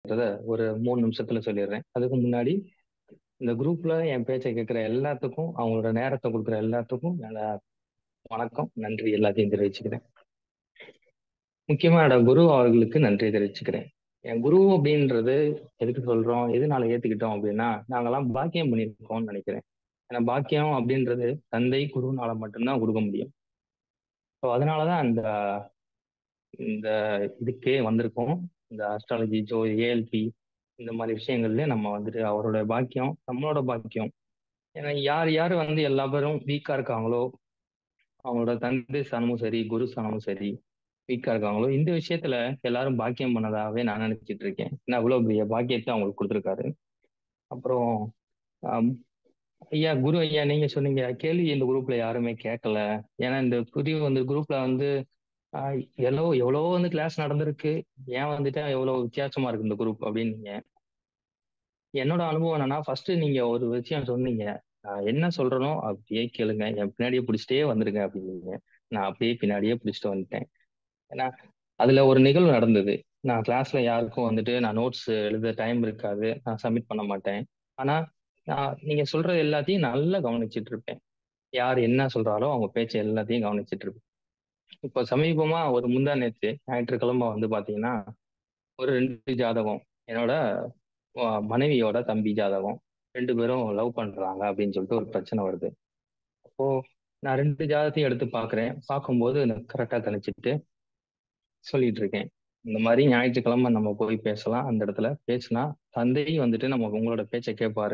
அப்படின்றத ஒரு மூணு நிமிஷத்துல சொல்லிடுறேன் அதுக்கு முன்னாடி இந்த குரூப்ல என் பேச்சை கேட்கிற எல்லாத்துக்கும் அவங்களோட நேரத்தை கொடுக்குற எல்லாத்துக்கும் நல்ல வணக்கம் நன்றி எல்லாத்தையும் தெரிவிச்சுக்கிறேன் முக்கியமா என்னோட குரு அவர்களுக்கு நன்றி தெரிவிச்சுக்கிறேன் என் குரு அப்படின்றது எதுக்கு சொல்றோம் எதனால ஏத்துக்கிட்டோம் அப்படின்னா நாங்கெல்லாம் பாக்கியம் பண்ணியிருக்கோம்னு நினைக்கிறேன் ஏன்னா பாக்கியம் அப்படின்றது தந்தை குருனால மட்டும்தான் கொடுக்க முடியும் ஸோ அதனாலதான் அந்த இந்த இதுக்கே வந்திருக்கோம் இந்த அஸ்ட்ராலஜி ஜோ ஏஎல்பி இந்த மாதிரி விஷயங்கள்ல நம்ம வந்துட்டு அவரோட பாக்கியம் நம்மளோட பாக்கியம் ஏன்னா யார் யார் வந்து எல்லா பேரும் வீக்கா இருக்காங்களோ அவங்களோட தந்தை ஸ்தானமும் சரி குரு ஸ்தானமும் சரி வீக்கா இருக்காங்களோ இந்த விஷயத்துல எல்லாரும் பாக்கியம் பண்ணதாவே நான் நினைச்சிட்டு இருக்கேன் ஏன்னா அவ்வளவு பெரிய பாக்கியத்தை அவங்களுக்கு கொடுத்துருக்காரு அப்புறம் ஆம், ஐயா குரு ஐயா நீங்க சொன்னீங்க கேள்வி இந்த குரூப்ல யாருமே கேட்கல ஏன்னா இந்த புதிய வந்து குரூப்ல வந்து ஆஹ், எவ்வளோ எவ்வளோ வந்து கிளாஸ் நடந்திருக்கு ஏன் வந்துட்டு எவ்வளவு வித்தியாசமா இருக்கு இந்த குரூப் அப்படின்னீங்க என்னோட அனுபவம் என்னன்னா ஃபர்ஸ்ட் நீங்க ஒரு விஷயம் சொன்னீங்க நான் என்ன சொல்றேனோ அப்படியே கேளுங்க என் பின்னாடியே பிடிச்சிட்டே வந்துருங்க அப்படின்னீங்க நான் அப்படியே பின்னாடியே பிடிச்சிட்டு வந்துட்டேன் ஏன்னா அதுல ஒரு நிகழ்வு நடந்தது நான் கிளாஸ்ல யாருக்கும் வந்துட்டு நான் நோட்ஸ் எழுத டைம் இருக்காது நான் சப்மிட் பண்ண மாட்டேன் ஆனா நான் நீங்க சொல்றது எல்லாத்தையும் நல்லா கவனிச்சிட்டு இருப்பேன் யார் என்ன சொல்றாரோ அவங்க பேச்சு எல்லாத்தையும் கவனிச்சிட்டு இருப்பேன் இப்போ சமீபமா ஒரு முந்தா நேத்து ஞாயிற்றுக்கிழமை வந்து பாத்தீங்கன்னா ஒரு ரெண்டு ஜாதகம் என்னோட ஆஹ், மனைவியோட தம்பி ஜாதகம் ரெண்டு பேரும் லவ் பண்றாங்க அப்படின்னு சொல்லிட்டு ஒரு பிரச்சனை வருது அப்போ நான் ரெண்டு ஜாதகத்தையும் எடுத்து பாக்குறேன் பார்க்கும்போது கரெக்டா கணிச்சிட்டு சொல்லிட்டு இருக்கேன் இந்த மாதிரி ஞாயிற்றுக்கிழமை நம்ம போய் பேசலாம் அந்த இடத்துல பேசினா தந்தை வந்துட்டு நம்ம உங்களோட பேச்சை கேட்பாரு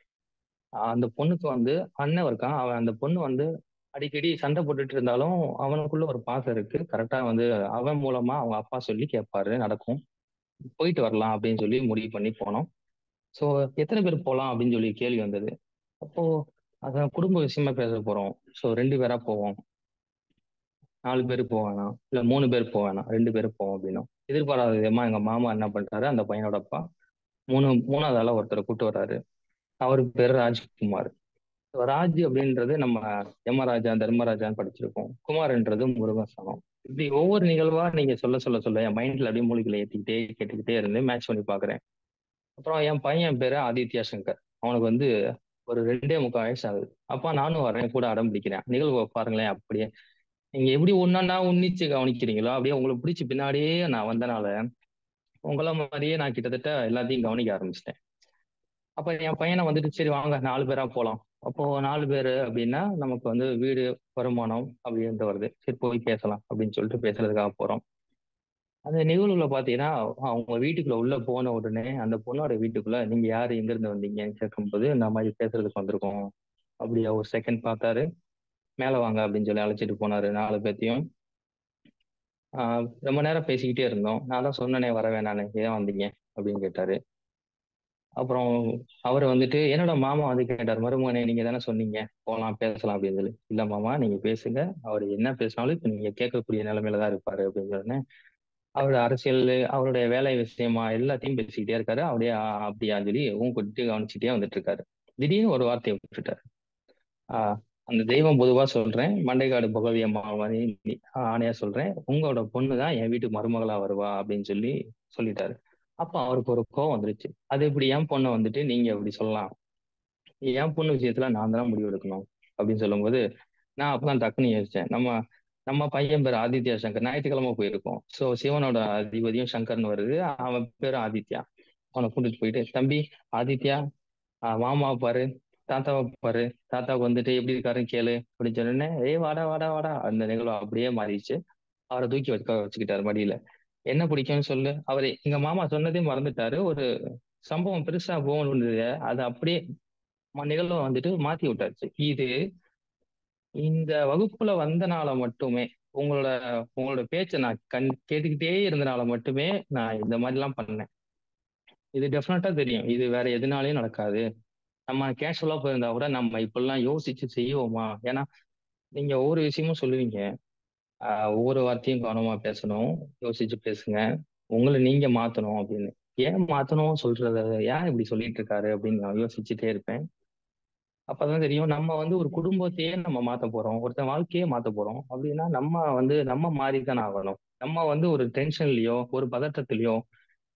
ஆஹ் அந்த பொண்ணுக்கு வந்து அண்ணன் இருக்கான் அவன் அந்த பொண்ணு வந்து அடிக்கடி சண்டை போட்டுட்டு இருந்தாலும் அவனுக்குள்ள ஒரு பாசம் இருக்கு கரெக்டா வந்து அவன் மூலமா அவங்க அப்பா சொல்லி கேட்பாரு நடக்கும் போயிட்டு வரலாம் அப்படின்னு சொல்லி முடிவு பண்ணி போனோம் ஸோ எத்தனை பேர் போகலாம் அப்படின்னு சொல்லி கேள்வி வந்தது அப்போ அதான் குடும்ப விஷயமா பேச போறோம் ஸோ ரெண்டு பேரா போவோம் நாலு பேர் போவேணாம் இல்ல மூணு பேர் போவேணாம் ரெண்டு பேர் போவோம் அப்படின்னும் எதிர்பாராத விதமா எங்க மாமா என்ன பண்றாரு அந்த பையனோட அப்பா மூணு மூணாவது ஆளா ஒருத்தரை கூட்டு வர்றாரு அவருக்கு பேரு ராஜ்குமார் ராஜ் அப்படின்றது நம்ம யமராஜா தர்மராஜான்னு படிச்சிருக்கோம் குமார்ன்றது முருகசானம் இப்படி ஒவ்வொரு நிகழ்வா நீங்க சொல்ல சொல்ல சொல்ல என் மைண்ட்ல அப்படியே மூலிகளை ஏத்திக்கிட்டே கேட்டுக்கிட்டே இருந்து மேட்ச் பண்ணி பாக்குறேன் அப்புறம் என் பையன் பேரு ஆதித்யா சங்கர் அவனுக்கு வந்து ஒரு ரெண்டே முக்கால் வயசு ஆகுது அப்பா நானும் வரேன் கூட அடம் பிடிக்கிறேன் நிகழ்வு பாருங்களேன் அப்படியே நீங்க எப்படி ஒன்னா உன்னிச்சு கவனிக்கிறீங்களோ அப்படியே உங்களுக்கு பிடிச்சி பின்னாடியே நான் வந்தனால உங்கள மாதிரியே நான் கிட்டத்தட்ட எல்லாத்தையும் கவனிக்க ஆரம்பிச்சிட்டேன் அப்ப என் பையனை வந்துட்டு சரி வாங்க நாலு பேரா போலாம் அப்போ நாலு பேரு அப்படின்னா நமக்கு வந்து வீடு வருமானம் அப்படின்ட்டு வருது சரி போய் பேசலாம் அப்படின்னு சொல்லிட்டு பேசுறதுக்காக போறோம் அந்த நிகழ்வுல பாத்தீங்கன்னா அவங்க வீட்டுக்குள்ள உள்ள போன உடனே அந்த பொண்ணோட வீட்டுக்குள்ள நீங்க யாரு எங்க இருந்து வந்தீங்கன்னு கேட்கும்போது இந்த மாதிரி பேசுறதுக்கு வந்திருக்கோம் அப்படியா ஒரு செகண்ட் பார்த்தாரு மேல வாங்க அப்படின்னு சொல்லி அழைச்சிட்டு போனாரு நாலு பேர்த்தையும் ஆஹ் ரொம்ப நேரம் பேசிக்கிட்டே இருந்தோம் நான் தான் சொன்னனே வர வேணானே ஏன் வந்தீங்க அப்படின்னு கேட்டாரு அப்புறம் அவர் வந்துட்டு என்னோட மாமா வந்து கேட்டார் மருமகனே நீங்க தானே சொன்னீங்க போகலாம் பேசலாம் அப்படின்னு சொல்லி இல்ல மாமா நீங்க பேசுங்க அவர் என்ன பேசினாலும் இப்ப நீங்க கேட்கக்கூடிய நிலைமையில தான் இருப்பாரு அப்படின்னு சொன்னேன் அவரோட அரசியல் அவருடைய வேலை விஷயமா எல்லாத்தையும் பேசிக்கிட்டே இருக்காரு அப்படியே ஆ, அப்படியா சொல்லி உன் கொட்டி கவனிச்சுட்டே வந்துட்டு இருக்காரு திடீர்னு ஒரு வார்த்தையை விட்டுட்டாரு ஆஹ் அந்த தெய்வம் பொதுவா சொல்றேன் மண்டைக்காடு பகவி அம்மா மாதிரி ஆணையா சொல்றேன் உங்களோட பொண்ணு தான் என் வீட்டுக்கு மருமகளா வருவா அப்படின்னு சொல்லி சொல்லிட்டாரு அப்ப அவருக்கு ஒரு கோவம் வந்துருச்சு அது எப்படி என் பொண்ணை வந்துட்டு நீங்க எப்படி சொல்லலாம் என் பொண்ணு விஷயத்துல நான் தான் முடிவு எடுக்கணும் அப்படின்னு சொல்லும்போது நான் அப்பதான் டக்குன்னு யோசிச்சேன் நம்ம நம்ம பையன் பேர் ஆதித்யா சங்கர் ஞாயிற்றுக்கிழமை போயிருக்கோம் சோ சிவனோட அதிபதியும் சங்கர்னு வருது அவன் பேரும் ஆதித்யா அவனை கூட்டிட்டு போயிட்டு தம்பி ஆதித்யா ஆஹ் மாமா பாரு தாத்தாவை பாரு தாத்தாவுக்கு வந்துட்டு எப்படி இருக்காருன்னு கேளு அப்படின்னு சொன்னேன் ஏய் வாடா வாடா வாடா அந்த நிகழ்வு அப்படியே மாறிடுச்சு அவரை தூக்கி வச்சுக்க வச்சுக்கிட்டாரு மடியில என்ன பிடிக்கும்னு சொல்லு அவரு எங்க மாமா சொன்னதே மறந்துட்டாரு ஒரு சம்பவம் பெருசா போகணுன்றது அது அப்படியே ம- நிகழ்வை வந்துட்டு மாத்தி விட்டாச்சு இது இந்த வகுப்புல வந்தனால மட்டுமே உங்களோட உங்களோட பேச்சை நான் கண் கேட்டுக்கிட்டே இருந்தனால மட்டுமே நான் இந்த மாதிரி எல்லாம் பண்ணேன் இது டெஃபினட்டா தெரியும் இது வேற எதுனாலையும் நடக்காது நம்ம கேஷுவலா போயிருந்தா கூட நம்ம இப்படிலாம் யோசிச்சு செய்வோமா ஏன்னா நீங்க ஒவ்வொரு விஷயமும் சொல்லுவீங்க ஆஹ் ஒவ்வொரு வார்த்தையும் கவனமா பேசணும் யோசிச்சு பேசுங்க உங்களை நீங்க மாத்தணும் அப்படின்னு ஏன் மாத்தணும் சொல்றத ஏன் இப்படி சொல்லிட்டு இருக்காரு அப்படின்னு நான் யோசிச்சுட்டே இருப்பேன் அப்பதான் தெரியும் நம்ம வந்து ஒரு குடும்பத்தையே நம்ம மாத்த போறோம் ஒருத்தன் வாழ்க்கையே மாத்த போறோம் அப்படின்னா நம்ம வந்து நம்ம மாறிதான் ஆகணும் நம்ம வந்து ஒரு டென்ஷன்லயோ ஒரு பதட்டத்திலயோ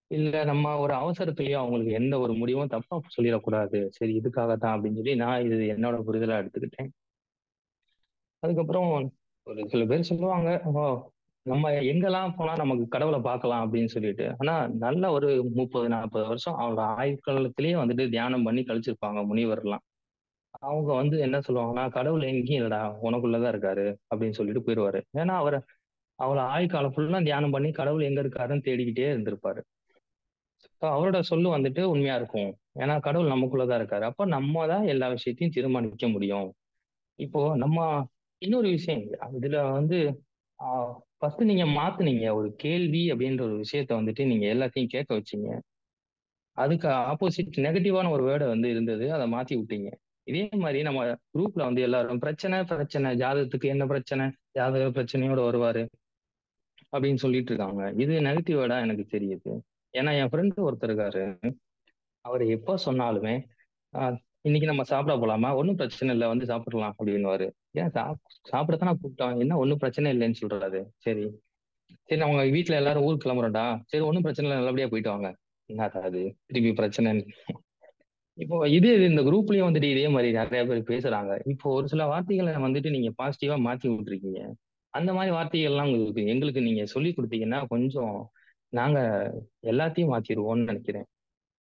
இல்ல நம்ம ஒரு அவசரத்திலயும் அவங்களுக்கு எந்த ஒரு முடிவும் தப்பா சொல்லிறக்கூடாது. சரி இதுக்காக தான் அப்படின்னு சொல்லி நான் இது என்னோட புரிதலா எடுத்துக்கிட்டேன். அதுக்கப்புறம் ஒரு சில பேர் சொல்லுவாங்க, "ஓ! நம்ம எங்கெல்லாம் போனா நமக்கு கடவுள பார்க்கலாம்" அப்படின்னு சொல்லிட்டு. ஆனா நல்ல ஒரு 30, 40 வருஷம் அவங்களோட ஆயுட்காலத்திலேயே வந்துட்டு தியானம் பண்ணி கழிச்சிருப்பாங்க முனிவர்லாம். அவங்க வந்து என்ன சொல்லுவாங்கன்னா, "கடவுள் எங்கேயும் இல்லடா, உனக்குள்ள தான் இருக்காரு" அப்படின்னு சொல்லிட்டு போயிருவாரு. ஏன்னா அவர அவர ஆயுட்காலம் ஃபுல்லா தியானம் பண்ணி கடவுள் எங்க இருக்காருன்னு தேடிக்கிட்டே இருந்திருப்பாரு. ஸோ அவரோட சொல்லு வந்துட்டு உண்மையா இருக்கும். ஏன்னா கடவுள் நமக்குள்ள தான் இருக்காரு. அப்ப நம்ம தான் எல்லா விஷயத்தையும் தீர்மானிக்க முடியும். இப்போ நம்ம இன்னொரு விஷயம் இதுல வந்து ஆ ஃபர்ஸ்ட் நீங்க மாத்துனீங்க. ஒரு கேள்வி அப்படின்ற ஒரு விஷயத்த வந்துட்டு நீங்க எல்லாத்தையும் கேட்க வச்சீங்க. அதுக்கு ஆப்போசிட் நெகட்டிவான ஒரு வேர்ட் வந்து இருந்தது. அத மாத்தி விட்டீங்க. இதே மாரி நம்ம குரூப்ல வந்து எல்லாரும் பிரச்சனை, பிரச்சனை ஜாதகத்துக்கு என்ன பிரச்சனை? ஜாதக பிரச்சனையோட வருவாரு. அப்படின்னு சொல்லிட்டு இருக்காங்க. இது நெகட்டிவ் வேர்டா எனக்கு தெரியுது. ஏன்னா என் ஃப்ரெண்ட் ஒருத்தர் இருக்காரு. அவரு எப்ப சொன்னாலுமே, "ஆ இன்னைக்கு நம்ம சாப்பிட போலாமா? ஒண்ணும் பிரச்சனை இல்ல. வந்து சாப்பிடலாம்" அப்படின்னுவாரு. ஏன் சாப் சாப்பிட தான கூப்பிட்டோம். என்ன ஒண்ணும் பிரச்சனை இல்லைன்னு சொல்றாரு. சரி. சரி அவங்க வீட்ல எல்லாரும் ஊருக்கு கிளம்புறோம்டா. சரி ஒண்ணும் பிரச்சனை இல்ல. நல்லபடியா போயிட்டு வாங்க. என்னடா இது? திருப்பி பிரச்சனைன்னு. இப்போ இதே இது இந்த குரூப்லயும் வந்துட்டு இதே மாரி நெறைய பேர் பேசுறாங்க. இப்போ ஒரு சில வார்த்தைகள வந்துட்டு நீங்க பாசிட்டிவா மாத்தி விட்டுருக்கீங்க. அந்த மாரி வார்த்தைகள்லாம் உங்களுக்கு எங்களுக்கு நீங்க சொல்லிக் குடுத்தீங்கன்னா, கொஞ்சம் நாங்க எல்லாத்தையும் மாத்திருவோம்னு நெனைக்கிறேன்.